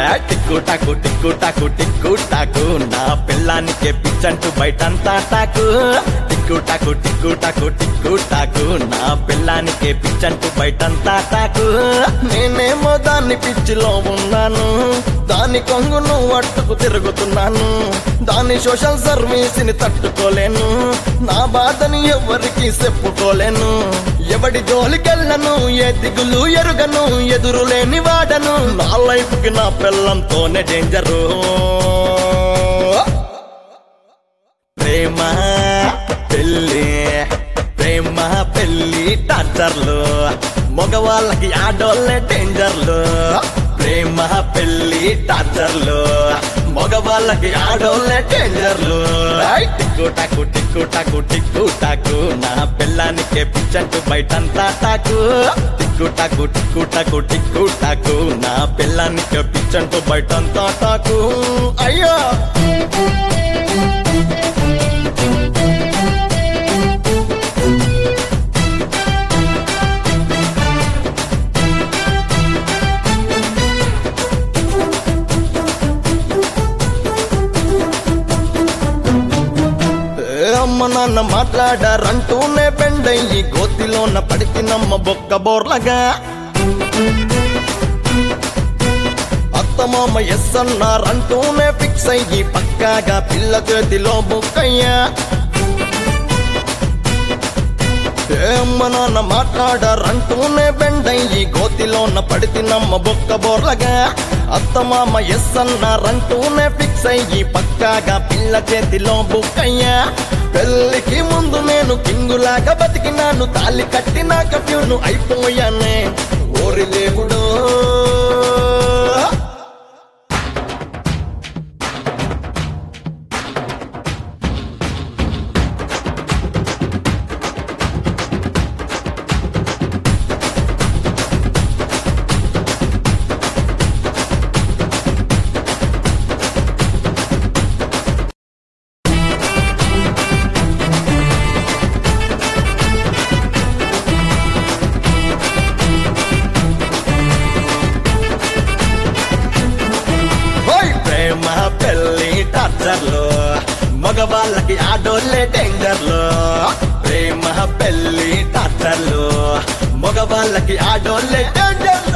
టిక్కు టాకు టిక్కు టాకు టిక్కు టాకు నా పిల్లానికే పిచ్చంటూ బయటంతా టాకు టిక్కు టాకు టిక్కు టాకు టిక్కు టాకు నా పిల్లానికే పిచ్చంటూ బయటంతా టాకు నేనేమో దాన్ని పిచ్చిలో ఉన్నాను దాని కొంగును అట్టుకు తిరుగుతున్నాను దాని సోషల్ సర్వీస్ ని తట్టుకోలేను నా బాధని ఎవరికి చెప్పుకోలేను ఎవడి జోలికెళ్ళను ఏ దిగులు ఎరుగను ఎదురు లేని వాడను నా లైఫ్ కి నా పిల్లంతోనే డేంజరు ప్రేమ పెళ్ళి ప్రేమ పెళ్ళి టార్చర్లు మగవాళ్ళకి ఆడోళ్ళే డేంజర్లు ప్రేమ పెళ్ళి టార్చర్లు మగవాళ్ళకి ఆడోళ్ళే డేంజర్లు ఐ టిక్కు టాకు టిక్కు టాకు టిక్కు టాకు నా పిల్లానికే పిచ్చంటూ బయటంతా టాకు టిక్కు టాకు టిక్కు టాకు టిక్కు టాకు నా పిల్లానికే పిచ్చంటూ బయటంతా టాకు అయ్యో ఏ అమ్మ నాన్న మాట్లాడారంటూనే బెండయ్యి గోతిలోన పడితినమ్మ బొక్క బోర్లగా అత్తమామ ఎస్ అన్నారంటూనే ఫిక్స్ అయ్యి పక్కాగా పిల్ల చేతిలో బుక్కయ్యా ఏ అమ్మ నాన్న మాట్లాడారంటూనే బెండయ్యి గోతిలోన పడితినమ్మ బొక్క బోర్లగా అత్తమామ ఎస్ అన్నారంటూనే ఫిక్స్ అయ్యి పక్కాగా పిల్ల చేతిలో బుక్కయ్యా పెళ్ళికి ముందు నేను కింగులాగా బతికినాను తాలి కట్టినాక ఫ్యూను అయిపోయానే ఓరి దేవుడు ఓయ్ ప్రేమ పెళ్ళి టార్చర్లు మగవాళ్ళకి ఆడోళ్ళే డేంజర్లు ప్రేమ పెళ్ళి టార్చర్లు మగవాళ్ళకి ఆడోళ్ళే డేంజర్లు